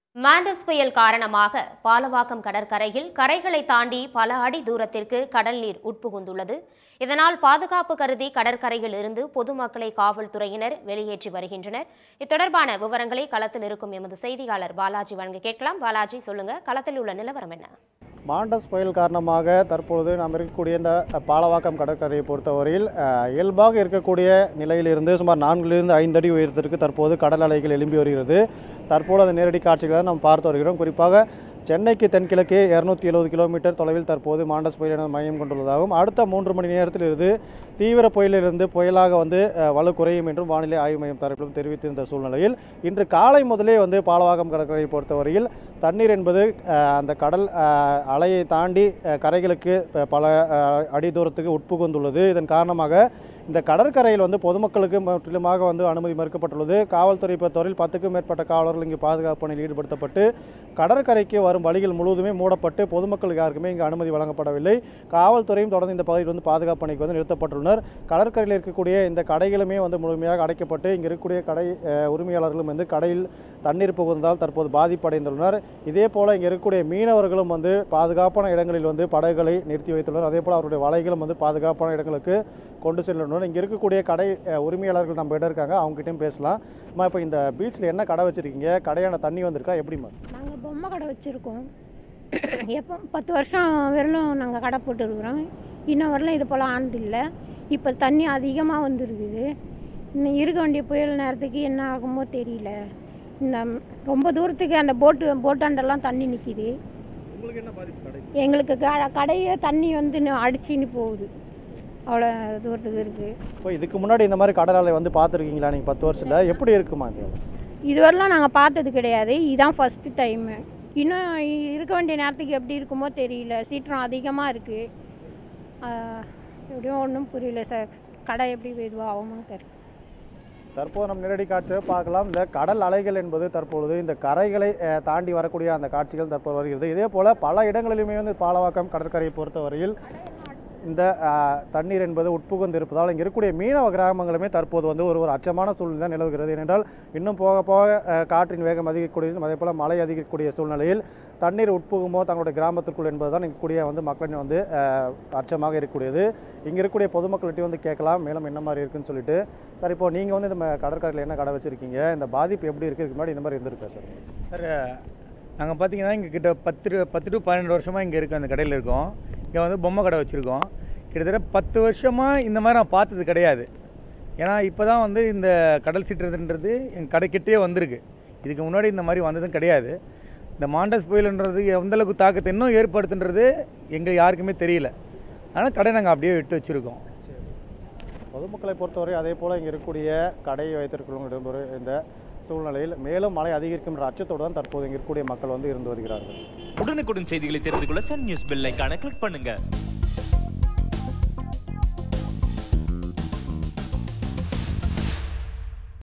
Mandous புயல் காரணமாக பாலவாக்கம் கடற்கரையில் கரைகளை தாண்டி பல அடி தூரத்திற்கு கடல் நீர் உட்புகுந்துள்ளது இதனால் பாதுகாப்பு கருதி கடற்கரையில் இருந்து பொதுமக்களை காவல்துறையினர் வெளியேற்றி வருகின்றனர் இத்தொடர்பான விவரங்களை களத்தில் இருக்கும் எமது செய்தியாளர் பாலாஜி வழங்க கேட்கலாம் பாலாஜி சொல்லுங்க களத்தில் உள்ள நிலவரம் என்ன மாண்டஸ் புயல் காரணமாக தற்பொழுது நாம் இருக்கக்கூடிய இந்த பாலவாக்கம் கடற்கரையை பொறுத்தவரையில் அஹ், இயல்பாக இருக்கக்கூடிய நிலையிலிருந்து சுமார் நான்கிலிருந்து ஐந்து அடி உயரத்திற்கு தற்போது கடல் அலைகள் எழும்பி வருகிறது தற்போது அந்த நேரடி காட்சிகளை நாம் பார்த்து வருகிறோம் குறிப்பாக சென்னைக்கு தென்கிழக்கே இரநூத்தி எழுபது கிலோமீட்டர் தொலைவில் தற்போது மாண்டஸ் புயல் என மையம் கொண்டுள்ளதாகவும் அடுத்த மூன்று மணி நேரத்தில் இருந்து தீவிர புயலிலிருந்து புயலாக வந்து அஹ், வலு குறையும் என்றும் வானிலை ஆய்வு மையம் தரப்பிலும் தெரிவித்திருந்த சூழ்நிலையில் இன்று காலை முதலே வந்து பாலவாக்கம் கடற்கரையை பொறுத்தவரையில் தண்ணீர் என்பது அஹ், அந்த கடல் அஹ், அலையை தாண்டி அஹ், கரைகளுக்கு ப- பல அஹ், அடி தூரத்துக்கு உட்புகுந்துள்ளது இதன் காரணமாக இந்த கடற்கரையில் வந்து பொதுமக்களுக்கு முற்றிலுமாக வந்து அனுமதி மறுக்கப்பட்டுள்ளது காவல்துறை பொறுத்தவரையில் பத்துக்கும் மேற்பட்ட காவலர்கள் இங்கு பாதுகாப்பு பணியில் ஈடுபடுத்தப்பட்டு கடற்கரைக்கு வரும் வழிகள் முழுவதுமே மூடப்பட்டு பொதுமக்களுக்கு யாருக்குமே இங்கு அனுமதி வழங்கப்படவில்லை காவல்துறையும் தொடர்ந்து இந்த பகுதியில் வந்து பாதுகாப்பு பணிக்கு வந்து நிறுத்தப்பட்டுள்ளனர் கடற்கரையில் இருக்கக்கூடிய இந்த கடைகளுமே வந்து முழுமையாக அடைக்கப்பட்டு இங்கு இருக்கக்கூடிய கடை அஹ், உரிமையாளர்களும் வந்து கடையில் தண்ணீர் புகுந்ததால் தற்போது பாதிப்படைந்துள்ளனர் இதே போல இங்கே இருக்கக்கூடிய மீனவர்களும் வந்து பாதுகாப்பான இடங்களில் வந்து படகுகளை நிறுத்தி வைத்துள்ளனர் அதே போல் அவருடைய வலைகளும் வந்து பாதுகாப்பான இடங்களுக்கு கொண்டு செல்லுள்ளனர் இங்கே இருக்கக்கூடிய கடை அஹ், உரிமையாளர்கள் நம்ம இடம் இருக்காங்க அவங்ககிட்டயும் பேசலாம் அம்மா இப்போ இந்த பீச்சில் என்ன கடை வச்சிருக்கீங்க கடையான தண்ணி வந்திருக்கா எப்படிம்மா நாங்கள் பொம்மை கடை வச்சுருக்கோம் எப்போ பத்து வருஷம் வரலும் நாங்கள் கடை போட்டுருக்குறோம் இன்னும் வரலும் இது போல் ஆனது இல்லை இப்போ தண்ணி அதிகமாக வந்துருக்குது இன்னும் இருக்க வேண்டிய புயல் நேரத்துக்கு என்ன ஆகுமோ தெரியல இந்த ரொம்ப தூரத்துக்கு அந்த போட்டு போட்டாண்டெல்லாம் தண்ணி நிற்கிது உங்களுக்கு என்ன பாதிப்பு கடை எங்களுக்கு க கடையே தண்ணி வந்து இன்னும் அடிச்சின்னு போகுது அவ்வளோ தூரத்துக்கு இருக்குது இப்போ இதுக்கு முன்னாடி இந்த மாதிரி கடல் அலை வந்து பார்த்துருக்கீங்களா நீங்கள் பத்து வருஷத்தில் எப்படி இருக்குமா இது இதுவரைலாம் நாங்கள் பார்த்தது கிடையாது இதுதான் ஃபஸ்ட்டு டைமு இன்னும் இருக்க வேண்டிய நேரத்துக்கு எப்படி இருக்குமோ தெரியல சீற்றம் அதிகமாக இருக்குது எப்படியும் ஒன்றும் புரியல சார் கடை எப்படி இதுவாகுமோ தெரியல தற்போது நம்ம நேரடி காட்சியை பார்க்கலாம் இந்த கடல் அலைகள் என்பது தற்பொழுது இந்த கரைகளை அஹ், தாண்டி வரக்கூடிய அந்த காட்சிகள் தற்போது வருகிறது இதே போல் பல இடங்களிலுமே வந்து பாலவாக்கம் கடற்கரையை பொறுத்தவரையில் இந்த அஹ், தண்ணீர் என்பது உட்புகுந்து இருப்பதால் இங்கே இருக்கக்கூடிய மீனவ கிராமங்களுமே தற்போது வந்து ஒரு ஒரு அச்சமான சூழ்நிலை தான் நிலவுகிறது ஏனென்றால் இன்னும் போக போக அஹ், காற்றின் வேகம் அதிகக்கூடிய அதே போல் மழை அதிகக்கூடிய சூழ்நிலையில் தண்ணீர் உட்புகுமோ தங்களுடைய கிராமத்திற்குள் என்பதுதான் இங்கே கூடிய வந்து மக்களின் வந்து அஹ், அச்சமாக இருக்கக்கூடியது இங்கே இருக்கக்கூடிய பொதுமக்கள்கிட்ட வந்து கேட்கலாம் மேலும் என்ன மாதிரி இருக்குன்னு சொல்லிட்டு சார் இப்போ நீங்கள் வந்து இந்த ம- கடற்கரையில் என்ன கடை வச்சிருக்கீங்க இந்த பாதிப்பு எப்படி இருக்குது இதுக்கு முன்னாடி இந்த மாதிரி இருந்திருக்கா சார் சார் நாங்கள் பார்த்தீங்கன்னா இங்கே கிட்ட பத்து டு- பத்து டு பன்னெண்டு வருஷமாக இங்கே இருக்கோம் அந்த கடையில் இருக்கோம் இங்கே வந்து பொம்மை கடை வச்சுருக்கோம் கிட்டத்தட்ட பத்து வருஷமாக இந்த மாதிரி நான் பார்த்தது கிடையாது ஏன்னா இப்போ தான் வந்து இந்த கடல் சீற்றதுன்றது எங்கள் கடைக்கிட்டே வந்திருக்கு இதுக்கு முன்னாடி இந்த மாதிரி வந்ததும் கிடையாது இந்த மாண்டஸ் புயலுன்றது எந்த அளவுக்கு தாக்கத்தை இன்னும் ஏற்படுத்துன்றது எங்கள் யாருக்குமே தெரியல ஆனால் கடை நாங்கள் அப்படியே விட்டு வச்சுருக்கோம் பொதுமக்களை பொறுத்தவரை அதே போல் இங்கே இருக்கக்கூடிய கடையை வைத்திருக்கிறவங்களிடம் ஒரு இந்த சூழ்நிலையில் மேலும் மழை அதிகரிக்கும் என்ற அச்சத்தோடு தான் தற்போது இங்கே இருக்கக்கூடிய மக்கள் வந்து இருந்து வருகிறார்கள் உடனுக்குடன் செய்திகளை தெரிந்து கொள்ள சன் நியூஸ் பெல் ஐகானை கிளிக் பண்ணுங்க